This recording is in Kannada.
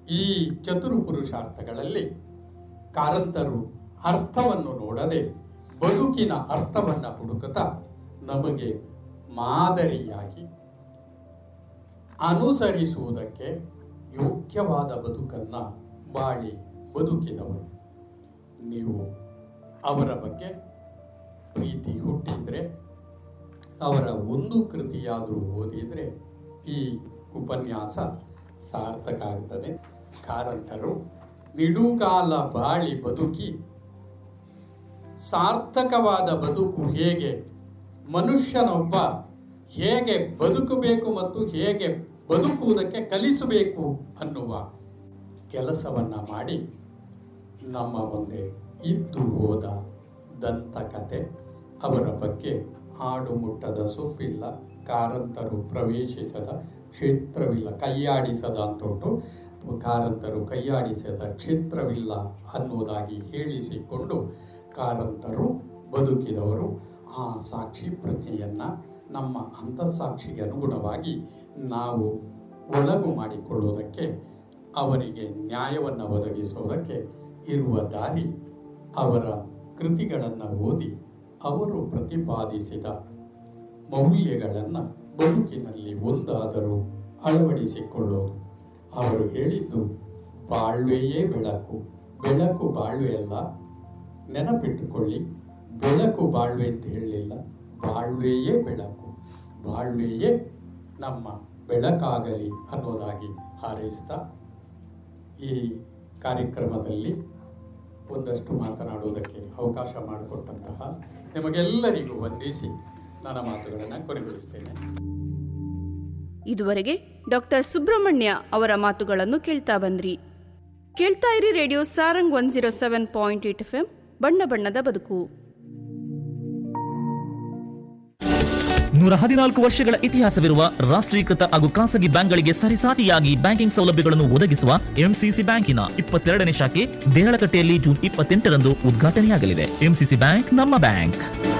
ಈ ಚತುರು ಪುರುಷಾರ್ಥಗಳಲ್ಲಿ ಕಾರಂತರು ಅರ್ಥವನ್ನು ನೋಡದೆ ಬದುಕಿನ ಅರ್ಥವನ್ನು ಹುಡುಕುತ್ತಾ ನಮಗೆ ಮಾದರಿಯಾಗಿ ಅನುಸರಿಸುವುದಕ್ಕೆ ಯೋಗ್ಯವಾದ ಬದುಕನ್ನು ಬಾಳಿ ಬದುಕಿದವರು ನೀವು ಅವರ ಬಗ್ಗೆ ಪ್ರೀತಿ ಹುಟ್ಟಿದ್ರೆ ಅವರ ಒಂದು ಕೃತಿಯಾದರೂ ಓದಿದರೆ ಈ ಉಪನ್ಯಾಸ ಸಾರ್ಥಕ ಆಗ್ತದೆ ಕಾರಂತರು ನಿಡುಗಾಲ ಬಾಳಿ ಬದುಕಿ ಸಾರ್ಥಕವಾದ ಬದುಕು ಹೇಗೆ ಮನುಷ್ಯನೊಬ್ಬ ಹೇಗೆ ಬದುಕಬೇಕು ಮತ್ತು ಹೇಗೆ ಬದುಕುವುದಕ್ಕೆ ಕಲಿಸಬೇಕು ಅನ್ನುವ ಕೆಲಸವನ್ನು ಮಾಡಿ ನಮ್ಮ ಮುಂದೆ ಇದ್ದು ಹೋದ ದಂತಕತೆ ಅವರ ಬಗ್ಗೆ ಆಡು ಮುಟ್ಟದ ಸೊಪ್ಪಿಲ್ಲ ಕಾರಂತರು ಪ್ರವೇಶಿಸದ ಕ್ಷೇತ್ರವಿಲ್ಲ ಕೈಯಾಡಿಸದ ಅಂತುಂಟು ಕಾರಂತರು ಕೈಯಾಡಿಸದ ಕ್ಷೇತ್ರವಿಲ್ಲ ಅನ್ನುವುದಾಗಿ ಹೇಳಿಸಿಕೊಂಡು ಕಾರಂತರು ಬದುಕಿದವರು ಆ ಸಾಕ್ಷಿ ಪ್ರಜ್ಞೆಯನ್ನು ನಮ್ಮ ಅಂತಃಸಾಕ್ಷಿಗೆ ಅನುಗುಣವಾಗಿ ನಾವು ಒಳಗು ಮಾಡಿಕೊಳ್ಳುವುದಕ್ಕೆ ಅವರಿಗೆ ನ್ಯಾಯವನ್ನು ಒದಗಿಸುವುದಕ್ಕೆ ಇರುವ ದಾರಿ ಅವರ ಕೃತಿಗಳನ್ನು ಓದಿ ಅವರು ಪ್ರತಿಪಾದಿಸಿದ ಮೌಲ್ಯಗಳನ್ನು ಬದುಕಿನಲ್ಲಿ ಒಂದಾದರೂ ಅಳವಡಿಸಿಕೊಳ್ಳೋದು ಅವರು ಹೇಳಿದ್ದು ಬಾಳ್ವೆಯೇ ಬೆಳಕು ಬೆಳಕು ಬಾಳ್ವೆಯಲ್ಲ ನೆನಪಿಟ್ಟುಕೊಳ್ಳಿ ಬೆಳಕು ಬಾಳ್ವೆ ಅಂತ ಹೇಳಲಿಲ್ಲ ಬಾಳ್ವೆಯೇ ಬೆಳಕು ಬಾಳ್ವೆಯೇ ನಮ್ಮ ಬೆಳಕಾಗಲಿ ಅನ್ನೋದಾಗಿ ಹಾರೈಸ್ತಾ ಈ ಕಾರ್ಯಕ್ರಮದಲ್ಲಿ ಒಂದಷ್ಟು ಮಾತನಾಡುವುದಕ್ಕೆ ಅವಕಾಶ ಮಾಡಿಕೊಟ್ಟಂತಹ ನಿಮಗೆಲ್ಲರಿಗೂ ವಂದಿಸಿ ನನ್ನ ಮಾತುಗಳನ್ನು ಕೊನೆಗೊಳಿಸ್ತೇನೆ ಇದುವರೆಗೆ ಡಾಕ್ಟರ್ ಸುಬ್ರಹ್ಮಣ್ಯ ಅವರ ಮಾತುಗಳನ್ನು ಕೇಳ್ತಾ ಬಂದ್ರಿ ಕೇಳ್ತಾ ಇರಿ radio Sarang one zero seven point eight F M ಬಣ್ಣ ಬಣ್ಣದ ಬದುಕು ನೂರ ಹದಿನಾಲ್ಕು ವರ್ಷಗಳ ಇತಿಹಾಸವಿರುವ ರಾಷ್ಟ್ರೀಕೃತ ಹಾಗೂ ಖಾಸಗಿ ಬ್ಯಾಂಕ್ಗಳಿಗೆ ಸರಿಸಾಟಿಯಾಗಿ ಬ್ಯಾಂಕಿಂಗ್ ಸೌಲಭ್ಯಗಳನ್ನು ಒದಗಿಸುವ ಎಂಸಿಸಿ ಬ್ಯಾಂಕಿನ ಇಪ್ಪತ್ತೆರಡನೇ ಶಾಖೆ ದೇಹಳಕಟ್ಟೆಯಲ್ಲಿ ಜೂನ್ ಇಪ್ಪತ್ತೆಂಟರಂದು ಉದ್ಘಾಟನೆಯಾಗಲಿದೆ ಎಂಸಿಸಿ ಬ್ಯಾಂಕ್ ನಮ್ಮ ಬ್ಯಾಂಕ್